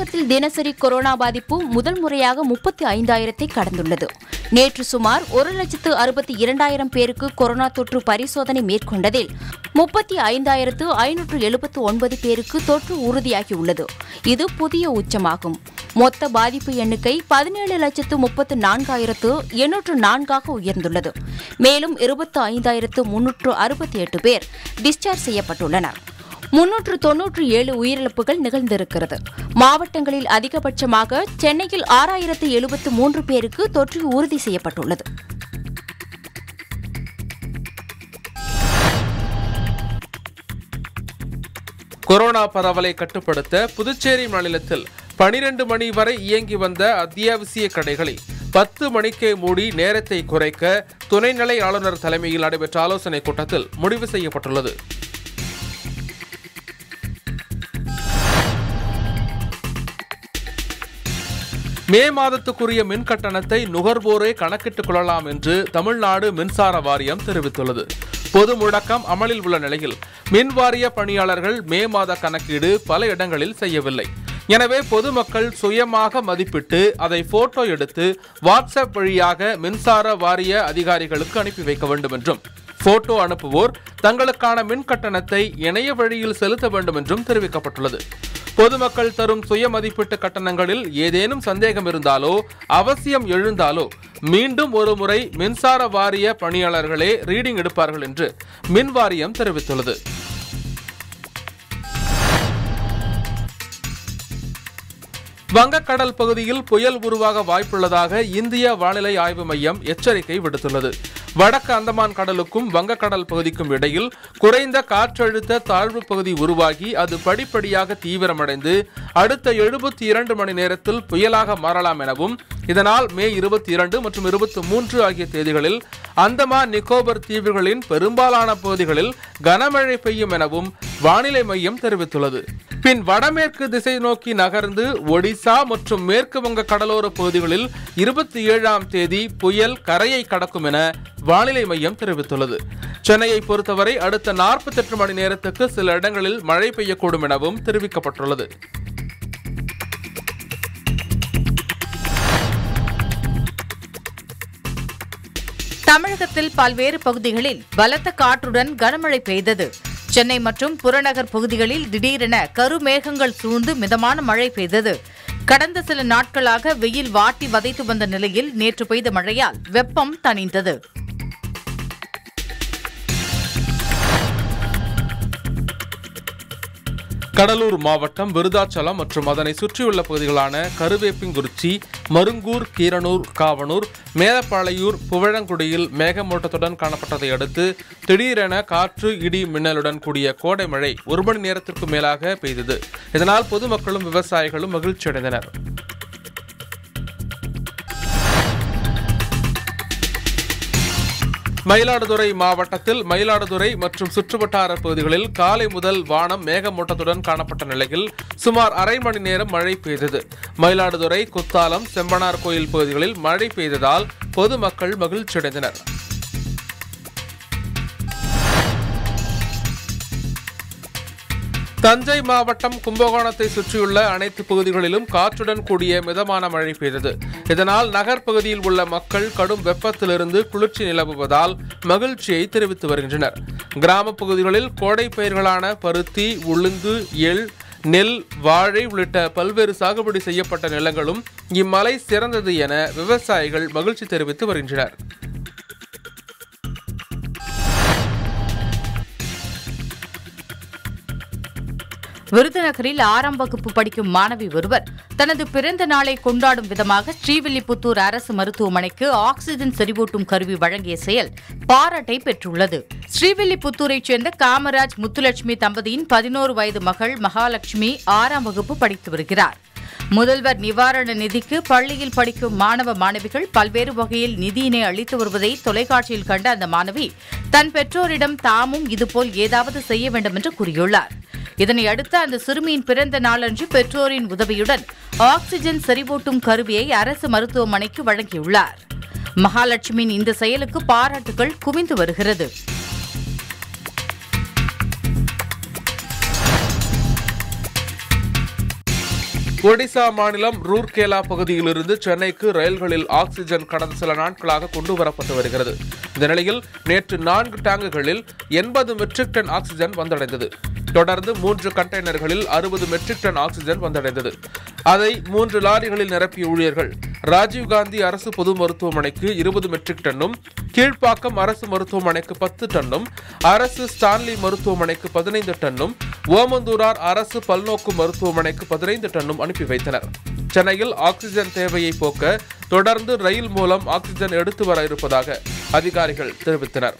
தமிழகத்தில் தினசரி கொரோனா பாதிப்பு முதல் முறையாக முப்பத்தி ஐந்தாயிரத்தை கடந்துள்ளது நேற்று சுமார் ஒரு லட்சத்து அறுபத்தி இரண்டாயிரம் பேருக்கு கொரோனா தொற்று பரிசோதனை மேற்கொண்டதில் முப்பத்தி ஐந்தாயிரத்து ஐநூற்று எழுபத்து ஒன்பது பேருக்கு தொற்று உறுதியாகியுள்ளது இது புதிய உச்சமாகும் மொத்த பாதிப்பு எண்ணிக்கை பதினேழு லட்சத்து முப்பத்து நான்காயிரத்து எண்ணூற்று நான்காக உயர்ந்துள்ளது மேலும் இருபத்து ஐந்தாயிரத்து முன்னூற்று அறுபத்தி எட்டு பேர் டிஸ்சார்ஜ் செய்யப்பட்டுள்ளனர் முன்னூற்று தொன்னூற்று ஏழு உயிரிழப்புகள் நிகழ்ந்திருக்கிறது மாவட்டங்களில் அதிகபட்சமாக சென்னையில் ஆறாயிரத்து எழுபத்து மூன்று பேருக்கு தொற்று உறுதி செய்யப்பட்டுள்ளது கொரோனா பரவலை கட்டுப்படுத்த புதுச்சேரி மாநிலத்தில் பனிரெண்டு மணி வரை இயங்கி வந்த அத்தியாவசிய கடைகளை பத்து மணிக்கே மூடி நேரத்தை குறைக்க துணைநிலை ஆளுநர் தலைமையில் நடைபெற்ற ஆலோசனைக் கூட்டத்தில் முடிவு செய்யப்பட்டுள்ளது மே மாதத்துக்குரிய மின் கட்டணத்தை நுகர்வோரே கணக்கிட்டுக் கொள்ளலாம் என்று தமிழ்நாடு மின்சார வாரியம் தெரிவித்துள்ளது பொது முடக்கம் அமலில் உள்ள நிலையில் மின் வாரிய பணியாளர்கள் மே மாத கணக்கீடு பல இடங்களில் செய்யவில்லை எனவே பொதுமக்கள் சுயமாக மதிப்பிட்டு அதை போட்டோ எடுத்து வாட்ஸ்அப் வழியாக மின்சார வாரிய அதிகாரிகளுக்கு அனுப்பி வைக்க வேண்டும் என்றும் போட்டோ அனுப்புவோர் தங்களுக்கான மின் கட்டணத்தை இணைய வழியில் செலுத்த வேண்டும் என்றும் தெரிவிக்கப்பட்டுள்ளது பொதுமக்கள் தரும் சுய மதிப்பீட்டு கட்டணங்களில் ஏதேனும் சந்தேகம் இருந்தாலோ அவசியம் எழுந்தாலோ மீண்டும் ஒரு முறை மின்சார வாரிய பணியாளர்களே ரீடிங் எடுப்பார்கள் என்று மின் வாரியம் தெரிவித்துள்ளது வங்கக்கடல் பகுதியில் புயல் உருவாக வாய்ப்புள்ளதாக இந்திய வானிலை ஆய்வு மையம் எச்சரிக்கை விடுத்துள்ளது வடக்கு அந்தமான் கடலுக்கும் வங்கக்கடல் பகுதிக்கும் இடையில் குறைந்த காற்றழுத்த தாழ்வு பகுதி உருவாகி அது படிப்படியாக தீவிரமடைந்து அடுத்த எழுபத்தி இரண்டு மணி நேரத்தில் புயலாக மாறலாம் எனவும் இதனால் மே இருபத்தி இரண்டு மற்றும் இருபத்தி மூன்று ஆகிய தேதிகளில் அந்தமான் நிக்கோபர் தீவுகளின் பெரும்பாலான பகுதிகளில் கனமழை பெய்யும் எனவும் வானிலை மையம் தெரிவித்துள்ளது பின் வடமேற்கு திசை நோக்கி நகர்ந்து ஒடிசா மற்றும் மேற்கு வங்க கடலோர பகுதிகளில் இருபத்தி ஏழாம் தேதி புயல் கரையை கடக்கும் என வானிலை மையம் தெரிவித்துள்ளது சென்னையை பொறுத்தவரை அடுத்த நாற்பத்தெட்டு மணி நேரத்துக்கு சில இடங்களில் மழை பெய்யக்கூடும் எனவும் தெரிவிக்கப்பட்டுள்ளது தமிழகத்தில் பல்வேறு பகுதிகளில் பலத்த காற்றுடன் கனமழை பெய்தது சென்னை மற்றும் புறநகர் பகுதிகளில் திடீரென கருமேகங்கள் சூழ்ந்து மிதமான மழை பெய்தது கடந்த சில நாட்களாக வெயில் வாட்டி வதைத்து வந்த நிலையில் நேற்று பெய்த மழையால் வெப்பம் தணிந்தது கடலூர் மாவட்டம் விருதாச்சலம் மற்றும் அதனை சுற்றியுள்ள பகுதிகளான கருவேப்பிங்குறிச்சி மருங்கூர் கீரனூர் காவனூர் மேலப்பாளையூர் புவழங்குடியில் மேகமூட்டத்துடன் காணப்பட்டதை அடுத்து திடீரென காற்று இடி மின்னலுடன் கூடிய கோடை மழை ஒரு மணி நேரத்திற்கு மேலாக பெய்தது இதனால் பொதுமக்களும் விவசாயிகளும் மகிழ்ச்சியடைந்தனர் மயிலாடுதுறை மாவட்டத்தில் மயிலாடுதுறை மற்றும் சுற்றுவட்டார பகுதிகளில் காலை முதல் வானம் மேகமூட்டத்துடன் காணப்பட்ட நிலையில் சுமார் அரை மணி நேரம் மழை பெய்தது மயிலாடுதுறை குத்தாலம் செம்பனார் கோயில் பகுதிகளில் மழை பெய்ததால் பொதுமக்கள் மகிழ்ச்சியடைந்தனர் தஞ்சை மாவட்டம் கும்பகோணத்தை சுற்றியுள்ள அனைத்து பகுதிகளிலும் காற்றுடன் கூடிய மிதமான மழை பெய்தது இதனால் நகர்ப்பகுதியில் உள்ள மக்கள் கடும் வெப்பத்திலிருந்து குளிர்ச்சி நிலவுவதால் மகிழ்ச்சியை தெரிவித்து வருகின்றனர் கிராம பகுதிகளில் கோடை பயிர்களான பருத்தி உளுந்து எள் நெல் வாழை உள்ளிட்ட பல்வேறு சாகுபடி செய்யப்பட்ட நிலங்களும் இம்மழை சிறந்தது என விவசாயிகள் மகிழ்ச்சி தெரிவித்து வருகின்றனர் விருதுநகரில் ஆறாம் வகுப்பு படிக்கும் மாணவி ஒருவர் தனது பிறந்த நாளை கொண்டாடும் விதமாக ஸ்ரீவில்லிபுத்தூர் அரசு மருத்துவமனைக்கு ஆக்ஸிஜன் செறிவூட்டும் கருவி வழங்கிய செயல் பாராட்டை பெற்றுள்ளது ஸ்ரீவில்லிபுத்தூரைச் சேர்ந்த காமராஜ் முத்துலட்சுமி தம்பதியின் பதினோரு வயது மகள் மகாலட்சுமி ஆறாம் வகுப்பு படித்து வருகிறார் முதல்வர் நிவாரண நிதிக்கு பள்ளியில் படிக்கும் மாணவ மாணவிகள் பல்வேறு வகையில் நிதியினை அளித்து வருவதை தொலைக்காட்சியில் கண்ட அந்த மாணவி தன் பெற்றோரிடம் தாமும் இதுபோல் ஏதாவது செய்ய வேண்டும் என்று கூறியுள்ளார் இதனை அடுத்து அந்த சிறுமியின் பிறந்த நாளன்று பெற்றோரின் உதவியுடன் ஆக்ஸிஜன் செறிவூட்டும் கருவியை அரசு மருத்துவமனைக்கு வழங்கியுள்ளார் மகாலட்சுமியின் இந்த செயலுக்கு பாராட்டுகள் குவிந்து வருகிறது ஒடிசா மாநிலம் ரூர்கேலா பகுதியிலிருந்து சென்னைக்கு ரயில்களில் ஆக்சிஜன் கடந்த சில நாட்களாக கொண்டு வரப்பட்டு வருகிறது இந்த நிலையில் நேற்று நான்கு டேங்குகளில் எண்பது மெட்ரிக் டன் ஆக்சிஜன் வந்தடைந்தது தொடர்ந்து மூன்று கண்டெய்னர்களில் அறுபது மெட்ரிக் டன் ஆக்சிஜன் வந்தடைந்தது அதை மூன்று லாரிகளில் நிரப்பிய ஊழியர்கள் ராஜீவ்காந்தி அரசு பொது மருத்துவமனைக்கு இருபது மெட்ரிக் டன்னும் கீழ்ப்பாக்கம் அரசு மருத்துவமனைக்கு பத்து டன்னும் அரசு ஸ்டான்லி மருத்துவமனைக்கு பதினைந்து டன்னும் ஓமந்தூரார் அரசு பல்நோக்கு மருத்துவமனைக்கு பதினைந்து டன்னும் அனுப்பி வைத்தனர் சென்னையில் ஆக்சிஜன் தேவையை போக்க தொடர்ந்து ரயில் மூலம் ஆக்சிஜன் எடுத்து வர இருப்பதாக அதிகாரிகள் தெரிவித்தனர்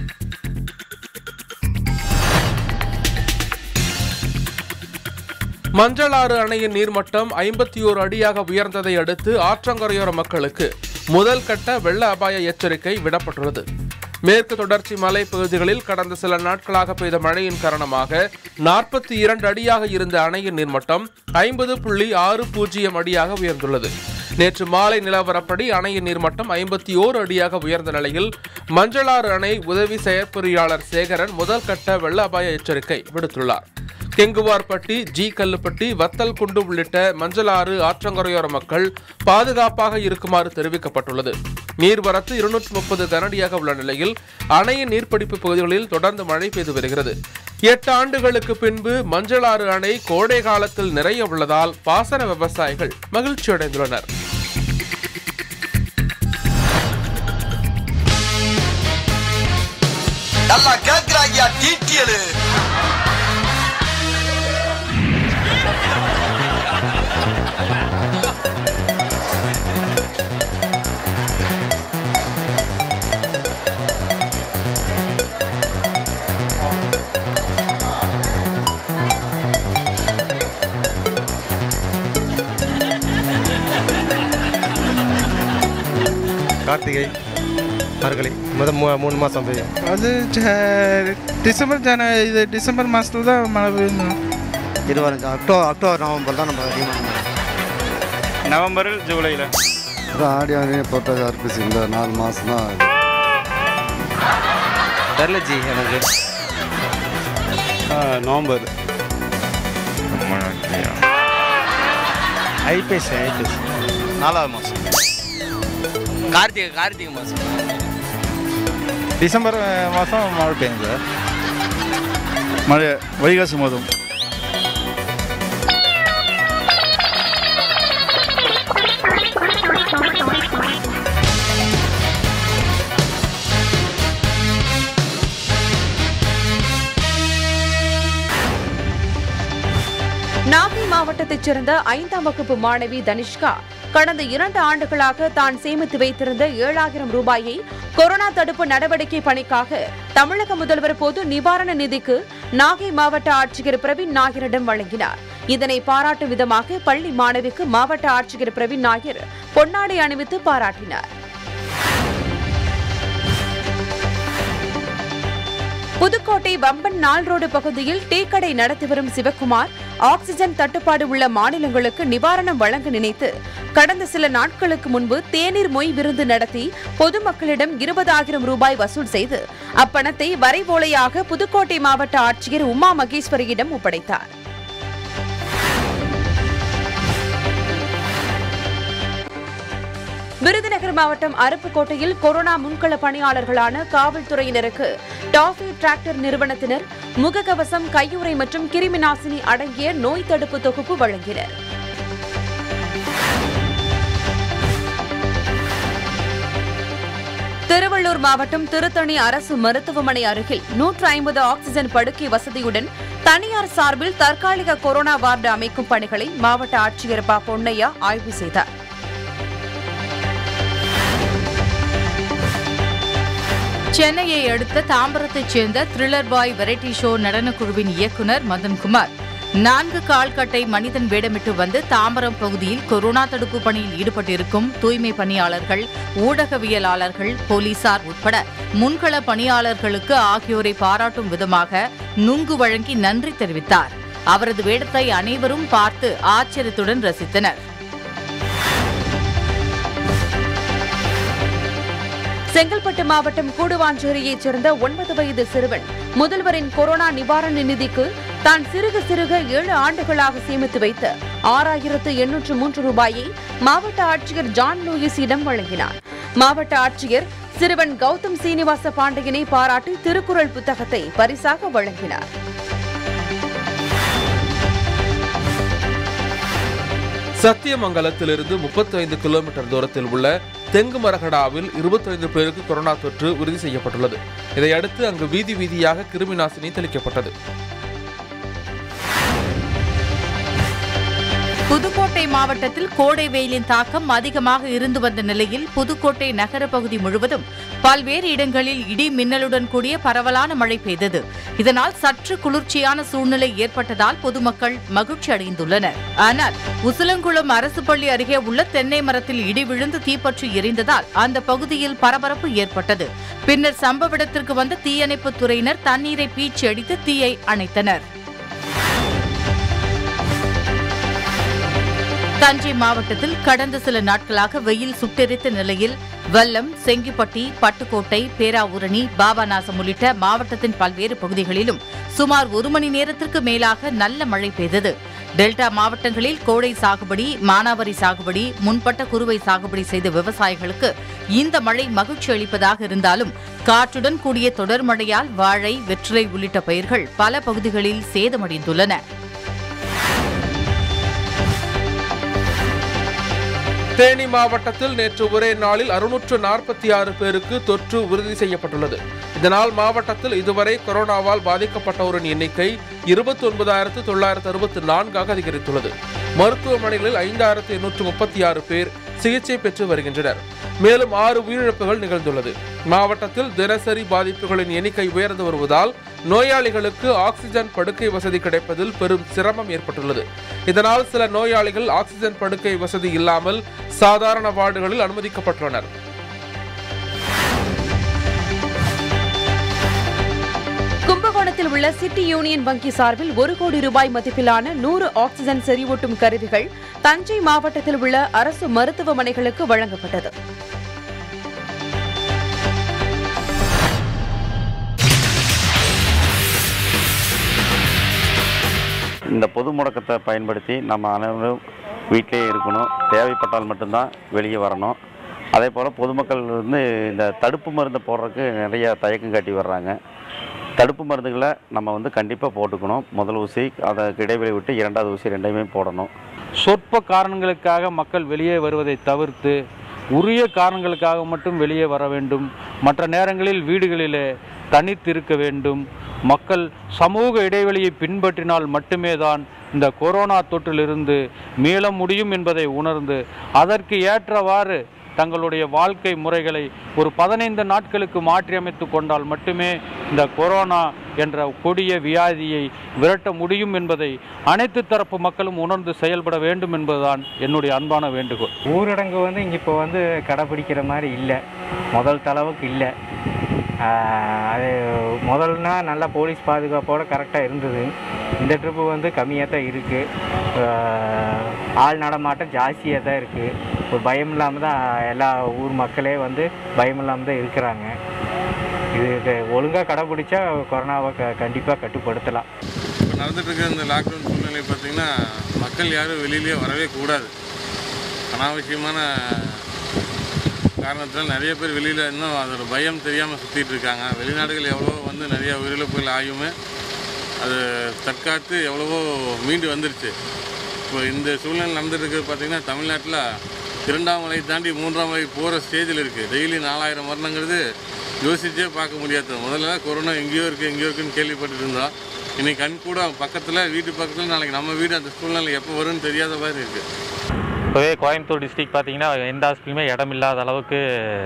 மஞ்சளாறு அணையின் நீர்மட்டம் ஐம்பத்தி ஓரு அடியாக உயர்ந்ததை அடுத்து ஆற்றங்கரையோர மக்களுக்கு முதல் கட்ட வெள்ள அபாய எச்சரிக்கை விடப்பட்டுள்ளது மேற்கு தொடர்ச்சி மலைப்பகுதிகளில் கடந்த சில நாட்களாக பெய்த மழையின் காரணமாக நாற்பத்தி இரண்டு அடியாக இருந்த அணையின் நீர்மட்டம் ஐம்பது புள்ளி ஆறு பூஜ்ஜியம் அடியாக உயர்ந்துள்ளது நேற்று மாலை நிலவரப்படி அணையின் நீர்மட்டம் ஐம்பத்தி ஓரு அடியாக உயர்ந்த நிலையில் மஞ்சளாறு அணை உதவி செயற்பொறியாளர் சேகரன் முதல் கட்ட வெள்ள அபாய எச்சரிக்கை விடுத்துள்ளார் கெங்குவார்பட்டி ஜி கல்லுப்பட்டி வத்தல் குண்டு உள்ளிட்ட மஞ்சளாறு ஆற்றங்கரையோர மக்கள் பாதுகாப்பாக இருக்குமாறு தெரிவிக்கப்பட்டுள்ளது நீர்வரத்து இருநூற்று முப்பது கனடியாக உள்ள நிலையில் அணையின் நீர்பிடிப்பு பகுதிகளில் தொடர்ந்து மழை பெய்து வருகிறது எட்டு ஆண்டுகளுக்கு பின்பு மஞ்சளாறு அணை கோடை காலத்தில் நிறைய உள்ளதால் பாசன விவசாயிகள் மகிழ்ச்சி அடைந்துள்ளனர் நல்லா கேக்குறாங்கயா டீட்டியலு கார்த்திகை மார்கழி முதல் மூ மூணு மாதம் பெய்யும் அது ஜ- டிசம்பர் ஜன இது டிசம்பர் மாதத்துல தான் மழை பெய்யணும் இருபத்தஞ்சு அக்டோபர் அக்டோபர் நவம்பர் தான் நம்ம அதிகமாக நவம்பர் ஜூலையில் ஆடி ஆடி போட்ட அர்ப்பிச்சு இந்த நாலு மாதம் தான் தெரில ஜி எனக்கு நவம்பர் ஐபிஎஸ் ஐபிஎஸ் நாலாவது மாதம் கார்த்திகை கார்த்திகை மாசம் டிசம்பர் மாதம் மழை பெய்யும் சார் மழை வைகாசி மாதம் நாகை மாவட்டத்தைச் சேர்ந்த ஐந்தாம் வகுப்பு மாணவி தனிஷ்கா கடந்த இரண்டு ஆண்டுகளாக தான் சேமித்து வைத்திருந்த ஏழாயிரம் ரூபாயை கொரோனா தடுப்பு நடவடிக்கை பணிக்காக தமிழக முதல்வர் பொது நிவாரண நிதிக்கு நாகை மாவட்ட ஆட்சியர் பிரவீன் நாயரிடம் வழங்கினார் இதனை பாராட்டும் விதமாக பள்ளி மாணவிக்கு மாவட்ட ஆட்சியர் பிரவீன் நாயர் பொன்னாடை அணிவித்து பாராட்டினார் புதுக்கோட்டை வம்பன் நாள் ரோடு பகுதியில் டீ கடை நடத்தி வரும் சிவக்குமார் ஆக்சிஜன் தட்டுப்பாடு உள்ள மாநிலங்களுக்கு நிவாரணம் வழங்க நினைத்து கடந்த சில நாட்களுக்கு முன்பு தேநீர் மொய் விருந்து நடத்தி பொதுமக்களிடம் இருபதாயிரம் ரூபாய் வசூல் செய்து அப்பணத்தை வரைவோலையாக புதுக்கோட்டை மாவட்ட ஆட்சியர் உமா மகேஸ்வரியிடம் ஒப்படைத்தார் விருதுநகர் மாவட்டம் அருப்புக்கோட்டையில் கொரோனா முன்கள பணியாளர்களான காவல்துறையினருக்கு டாஃபி டிராக்டர் நிறுவனத்தினர் முகக்கவசம் கையுறை மற்றும் கிருமி நாசினி அடங்கிய நோய் தடுப்பு தொகுப்பு வழங்கினர் திருவள்ளூர் மாவட்டம் திருத்தணி அரசு மருத்துவமனை அருகில் நூற்று ஐம்பது ஆக்சிஜன் படுக்கை வசதியுடன் தனியார் சார்பில் தற்காலிக கொரோனா வார்டு அமைக்கும் பணிகளை மாவட்ட ஆட்சியர் ப பொன்னையா ஆய்வு செய்தார் சென்னையை அடுத்த தாம்பரத்தைச் சேர்ந்த த்ரில்லர் பாய் வெரைட்டி ஷோ நடனக்குழுவின் இயக்குனர் மதன்குமார் நான்கு கால்கட்டை மனிதன் வேடமிட்டு வந்து தாம்பரம் பகுதியில் கொரோனா தடுப்பு பணியில் ஈடுபட்டிருக்கும் தூய்மை பணியாளர்கள் ஊடகவியலாளர்கள் போலீசார் உட்பட முன்கள பணியாளர்களுக்கு ஆகியோரை பாராட்டும் விதமாக நுங்கு வழங்கி நன்றி தெரிவித்தார் அவரது வேடத்தை அனைவரும் பார்த்து ஆச்சரியத்துடன் ரசித்தனர் செங்கல்பட்டு மாவட்டம் கூடுவாஞ்சேரியைச் சேர்ந்த ஒன்பது வயது சிறுவன் முதல்வரின் கொரோனா நிவாரண நிதிக்கு தான் சிறுக சிறுக ஏழு ஆண்டுகளாக சேமித்து வைத்த ஆறாயிரத்து எண்ணூற்று மூன்று ரூபாயை மாவட்ட ஆட்சியர் ஜான் லூயிஸிடம் வழங்கினார் மாவட்ட ஆட்சியர் சிறுவன் கௌதம் சீனிவாச பாண்டியனை பாராட்டி திருக்குறள் புத்தகத்தை பரிசாக வழங்கினார் சத்தியமங்கலத்திலிருந்து 35 கிலோமீட்டர் தூரத்தில் உள்ள தெங்குமரகடாவில் 25 பேருக்கு கொரோனா தொற்று உறுதி செய்யப்பட்டுள்ளது இதையடுத்து அங்கு வீதி வீதியாக கிருமி நாசினி தெளிக்கப்பட்டது புதுக்கோட்டை மாவட்டத்தில் கோடை வெயிலின் தாக்கம் அதிகமாக இருந்து வந்த நிலையில் புதுக்கோட்டை நகர பகுதி முழுவதும் பல்வேறு இடங்களில் இடி மின்னலுடன் கூடிய பரவலான மழை பெய்தது இதனால் சற்று குளிர்ச்சியான சூழ்நிலை ஏற்பட்டதால் பொதுமக்கள் மகிழ்ச்சி அடைந்துள்ளனர் ஆனால் உசிலங்குளம் அரசு பள்ளி அருகே உள்ள தென்னை மரத்தில் இடி விழுந்து தீப்பற்றி எரிந்ததால் அந்த பகுதியில் பரபரப்பு ஏற்பட்டது பின்னர் சம்பவ இடத்திற்கு வந்த தீயணைப்புத் துறையினர் தண்ணீரை பீச்சி அடித்து தீயை அணைத்தனர் தஞ்சை மாவட்டத்தில் கடந்த சில நாட்களாக வெயில் சுட்டெரித்த நிலையில் வல்லம் செங்கிப்பட்டி பட்டுக்கோட்டை பேராவூரணி பாபாநாசம் உள்ளிட்ட மாவட்டத்தின் பல்வேறு பகுதிகளிலும் சுமார் ஒரு மணி நேரத்திற்கு மேலாக நல்ல மழை பெய்தது டெல்டா மாவட்டங்களில் கோடை சாகுபடி மானாவரி சாகுபடி முன்பட்ட குறுவை சாகுபடி செய்த விவசாயிகளுக்கு இந்த மழை மகிழ்ச்சி அளிப்பதாக இருந்தாலும் காற்றுடன் கூடிய தொடர் மழையால் வாழை வெற்றிலை உள்ளிட்ட பயிர்கள் பல பகுதிகளில் சேதமடைந்துள்ளன தேனி மாவட்டத்தில் நேற்று ஒரே நாளில் அறுநூற்று நாற்பத்தி ஆறு பேருக்கு தொற்று உறுதி செய்யப்பட்டுள்ளது இதனால் மாவட்டத்தில் இதுவரை கொரோனாவால் பாதிக்கப்பட்டோரின் எண்ணிக்கை இருபத்தி ஒன்பதாயிரத்து தொள்ளாயிரத்து அறுபத்தி நான்காக அதிகரித்துள்ளது மருத்துவமனைகளில் ஐந்தாயிரத்து எண்ணூற்று முப்பத்தி ஆறு பேர் சிகிச்சை பெற்று வருகின்றனர் மேலும் ஆறு உயிரிழப்புகள் நிகழ்ந்துள்ளது மாவட்டத்தில் தினசரி பாதிப்புகளின் எண்ணிக்கை உயர்ந்து வருவதால் நோயாளிகளுக்கு ஆக்சிஜன் படுக்கை வசதி கிடைப்பதில் பெரும் சிரமம் ஏற்பட்டுள்ளது இதனால் சில நோயாளிகள் ஆக்சிஜன் படுக்கை வசதி இல்லாமல் சாதாரண வார்டுகளில் அனுமதிக்கப்பட்டுள்ளனர் கும்பகோணத்தில் உள்ள சிட்டி யூனியன் வங்கி சார்பில் ஒரு கோடி ரூபாய் மதிப்பிலான நூறு ஆக்சிஜன் செறிவூட்டும் கருவிகள் தஞ்சை மாவட்டத்தில் உள்ள அரசு மருத்துவமனைகளுக்கு வழங்கப்பட்டது இந்த பொது முடக்கத்தை பயன்படுத்தி நம்ம அனைவரும் வீட்டிலே இருக்கணும் தேவைப்பட்டால் மட்டும்தான் வெளியே வரணும் அதே போல் பொதுமக்கள் வந்து இந்த தடுப்பு மருந்து போடுறதுக்கு நிறைய தயக்கம் காட்டி வர்றாங்க தடுப்பு மருந்துகளை நம்ம வந்து கண்டிப்பாக போட்டுக்கணும் முதல் ஊசி அதற்கு இடைவெளி விட்டு இரண்டாவது ஊசி ரெண்டையுமே போடணும் சொற்ப காரணங்களுக்காக மக்கள் வெளியே வருவதை தவிர்த்து உரிய காரணங்களுக்காக மட்டும் வெளியே வர வேண்டும் மற்ற நேரங்களில் வீடுகளிலே தனித்து இருக்க வேண்டும் மக்கள் சமூக இடைவெளியை பின்பற்றினால் மட்டுமே தான் இந்த கொரோனா தொற்றிலிருந்து மீள முடியும் என்பதை உணர்ந்து அதற்கு ஏற்றவாறு தங்களுடைய வாழ்க்கை முறைகளை ஒரு பதினைந்து நாட்களுக்கு மாற்றியமைத்து கொண்டால் மட்டுமே இந்த கொரோனா என்ற கொடிய வியாதியை விரட்ட முடியும் என்பதை அனைத்து தரப்பு மக்களும் உணர்ந்து செயல்பட வேண்டும் என்பதுதான் என்னுடைய அன்பான வேண்டுகோள் ஊரடங்கு வந்து இங்கே இப்போ வந்து கடைப்பிடிக்கிற மாதிரி இல்லை முதல் தளவுக்கு இல்லை அது முதல்னா நல்லா போலீஸ் பாதுகாப்போடு கரெக்டாக இருந்தது இந்த ட்ரிப்பு வந்து கம்மியாக தான் இருக்குது ஆள் நடமாட்டம் ஜாஸ்தியாக தான் இருக்குது ஒரு பயம் இல்லாமல் தான் எல்லா ஊர் மக்களே வந்து பயம் இல்லாமல் தான் இருக்கிறாங்க இது ஒழுங்காக கடைப்பிடிச்சா கொரோனாவை க கண்டிப்பாக கட்டுப்படுத்தலாம் இப்போ நடந்துட்டு இருக்க இந்த லாக்டவுன் சூழ்நிலை பார்த்திங்கன்னா மக்கள் யாரும் வெளியிலேயே வரவே கூடாது அனாவசியமான காரணத்தினால் நிறைய பேர் வெளியில் இன்னும் அதோட பயம் தெரியாமல் சுற்றிட்டு இருக்காங்க வெளிநாடுகள் எவ்வளோ வந்து நிறைய உயிரிழப்புகள் ஆகியுமே அது தற்காத்து எவ்வளவோ மீண்டு வந்துருச்சு இப்போ இந்த சூழ்நிலை நடந்துட்டு இருக்கிறது பார்த்திங்கன்னா தமிழ்நாட்டில் இரண்டாம் மலை தாண்டி மூன்றாம் மலை போகிற ஸ்டேஜில் இருக்குது டெய்லி நாலாயிரம் மரணங்கிறது யோசிச்சே பார்க்க முடியாது முதல்ல கொரோனா எங்கேயோ இருக்குது எங்கேயோ இருக்குன்னு கேள்விப்பட்டு இருந்தோம் இன்னைக்கு கண் கூட பக்கத்தில் வீட்டு பக்கத்தில் நாளைக்கு நம்ம வீடு அந்த சூழ்நிலை எப்போ வரும்னு தெரியாத மாதிரி இருக்குது இப்போவே கோயம்புத்தூர் டிஸ்ட்ரிக்ட் பார்த்தீங்கன்னா எந்த ஹாஸ்பிட்டலுமே இடம் இல்லாத அளவுக்கு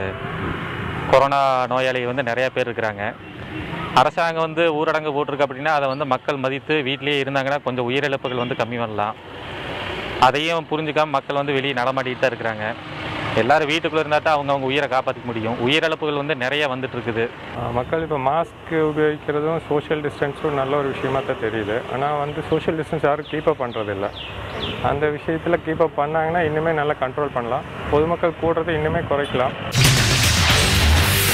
கொரோனா நோயாளி வந்து நிறைய பேர் இருக்கிறாங்க அரசாங்கம் வந்து ஊரடங்கு போட்டிருக்கு அப்படின்னா அதை வந்து மக்கள் மதித்து வீட்டிலேயே இருந்தாங்கன்னா கொஞ்சம் உயிரிழப்புகள் வந்து கம்மி பண்ணலாம் அதையும் புரிஞ்சுக்காம மக்கள் வந்து வெளியே நடமாட்டிட்டு தான் இருக்கிறாங்க எல்லாரும் வீட்டுக்குள்ளே இருந்தால் தான் அவங்க அவங்க உயிரை காப்பாற்றிக்க முடியும் உயிரிழப்புகள் வந்து நிறைய வந்துட்டு இருக்குது மக்கள் இப்போ மாஸ்க் உபயோகிக்கிறதும் சோஷியல் டிஸ்டன்ஸும் நல்ல ஒரு விஷயமா தான் தெரியுது ஆனால் வந்து சோஷியல் டிஸ்டன்ஸ் யாரும் கீப்பப் பண்ணுறதில்ல அந்த விஷயத்தில் கீப்பப் பண்ணாங்கன்னா இன்னுமே நல்லா கண்ட்ரோல் பண்ணலாம் பொதுமக்கள் கூடுறதை இன்னுமே குறைக்கலாம்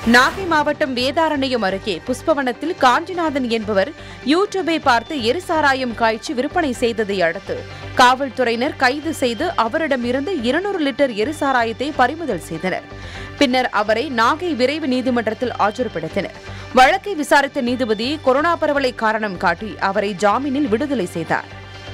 நாகை மாவட்டம் வேதாரண்யம் அருகே புஷ்பவனத்தில் காஞ்சிநாதன் என்பவர் யூடியூபை பார்த்து எரிசாராயம் காய்ச்சி விற்பனை செய்ததை அடுத்து காவல்துறையினர் கைது செய்து அவரிடமிருந்து இருநூறு லிட்டர் எரிசாராயத்தை பறிமுதல் செய்தனர் பின்னர் அவரை நாகை விரைவு நீதிமன்றத்தில் ஆஜர்படுத்தினர் வழக்கை விசாரித்த நீதிபதி கொரோனா பரவலை காரணம் காட்டி அவரை ஜாமீனில் விடுதலை செய்தார்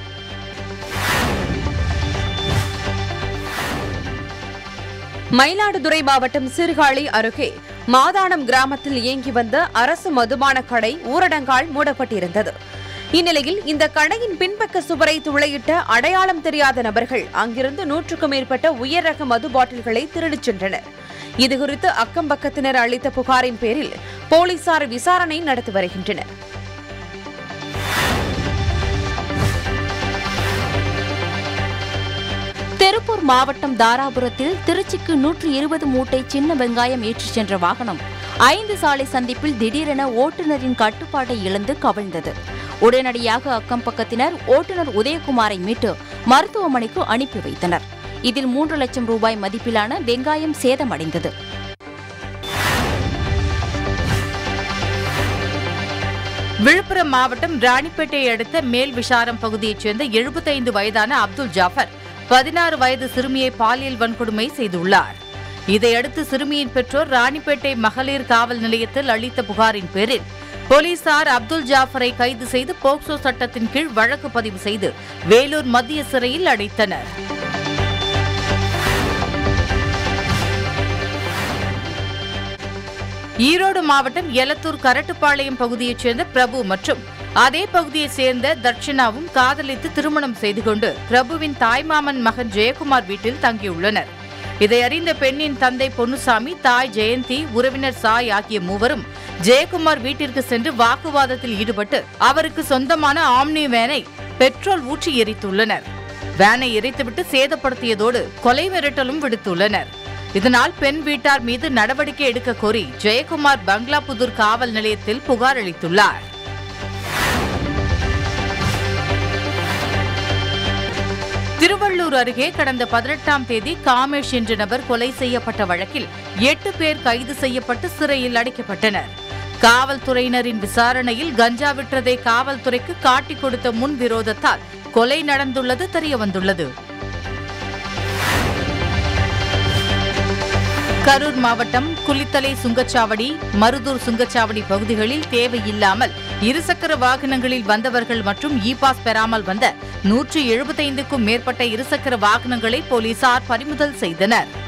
மயிலாடுதுறை மாவட்டம் சீர்காழி அருகே மாதானம் கிராமத்தில் இயங்கி வந்த அரசு மதுபான கடை ஊரடங்கால் மூடப்பட்டிருந்தது இந்நிலையில் இந்த கடையின் பின்பக்க சுவரை துளையிட்ட அடையாளம் தெரியாத நபர்கள் அங்கிருந்து நூற்றுக்கும் மேற்பட்ட உயர் ரக மது பாட்டில்களை திருடிச் சென்றனர் இதுகுறித்து அக்கம் பக்கத்தினர் அளித்த புகாரின் பேரில் போலீசார் விசாரணை நடத்தி வருகின்றனர் திருப்பூர் மாவட்டம் தாராபுரத்தில் திருச்சிக்கு நூற்று இருபது மூட்டை சின்ன வெங்காயம் ஏற்றிச் சென்ற வாகனம் ஐந்து சாலை சந்திப்பில் திடீரென ஓட்டுநரின் கட்டுப்பாட்டை இழந்து கவிழ்ந்தது உடனடியாக அக்கம் பக்கத்தினர் ஓட்டுநர் உதயகுமாரை மீட்டு மருத்துவமனைக்கு அனுப்பி வைத்தனர் இதில் மூன்று லட்சம் ரூபாய் மதிப்பிலான வெங்காயம் சேதமடைந்தது விழுப்புரம் மாவட்டம் ராணிப்பேட்டையை அடுத்த மேல் விஷாரம் பகுதியைச் சேர்ந்த எழுபத்தைந்து வயதான அப்துல் ஜாஃபர் பதினாறு வயது சிறுமியை பாலியல் வன்கொடுமை செய்துள்ளார் இதையடுத்து சிறுமியின் பெற்றோர் ராணிப்பேட்டை மகளிர் காவல் நிலையத்தில் அளித்த புகாரின் பேரில் போலீசார் அப்துல் ஜாஃபரை கைது செய்து போக்சோ சட்டத்தின் கீழ் வழக்கு பதிவு செய்து வேலூர் மத்திய சிறையில் அடைத்தனர் ஈரோடு மாவட்டம் எலத்தூர் கரட்டுப்பாளையம் பகுதியைச் சேர்ந்த பிரபு மற்றும் அதே பகுதியைச் சேர்ந்த தர்ஷனாவும் காதலித்து திருமணம் செய்து கொண்டு பிரபுவின் தாய்மாமன் மகன் ஜெயக்குமார் வீட்டில் தங்கியுள்ளனர் இதை அறிந்த பெண்ணின் தந்தை பொன்னுசாமி தாய் ஜெயந்தி உறவினர் சாய் ஆகிய மூவரும் ஜெயக்குமார் வீட்டிற்கு சென்று வாக்குவாதத்தில் ஈடுபட்டு அவருக்கு சொந்தமான ஆம்னி வேனை பெட்ரோல் ஊற்றி எரித்துள்ளனர் வேனை எரித்துவிட்டு சேதப்படுத்தியதோடு கொலை மிரட்டலும் விடுத்துள்ளனர் இதனால் பெண் வீட்டார் மீது நடவடிக்கை எடுக்க கோரி ஜெயக்குமார் பங்களாபுதூர் காவல் நிலையத்தில் புகார் அளித்துள்ளார் திருவள்ளூர் அருகே கடந்த பதினெட்டாம் தேதி காமேஷ் என்ற நபர் கொலை செய்யப்பட்ட வழக்கில் எட்டு பேர் கைது செய்யப்பட்டு சிறையில் அடைக்கப்பட்டனர் காவல்துறையினரின் விசாரணையில் கஞ்சா விற்றதை காவல்துறைக்கு காட்டிக் கொடுத்த முன் விரோதத்தால் கொலை நடந்துள்ளது தெரியவந்துள்ளது கரூர் மாவட்டம் குளித்தலை சுங்கச்சாவடி மருதூர் சுங்கச்சாவடி பகுதிகளில் தேவையில்லாமல் இருசக்கர வாகனங்களில் வந்தவர்கள் மற்றும் இ பாஸ் பெறாமல் வந்த நூற்று எழுபத்தைந்துக்கும் மேற்பட்ட இருசக்கர வாகனங்களை போலீசார் பறிமுதல் செய்தனர்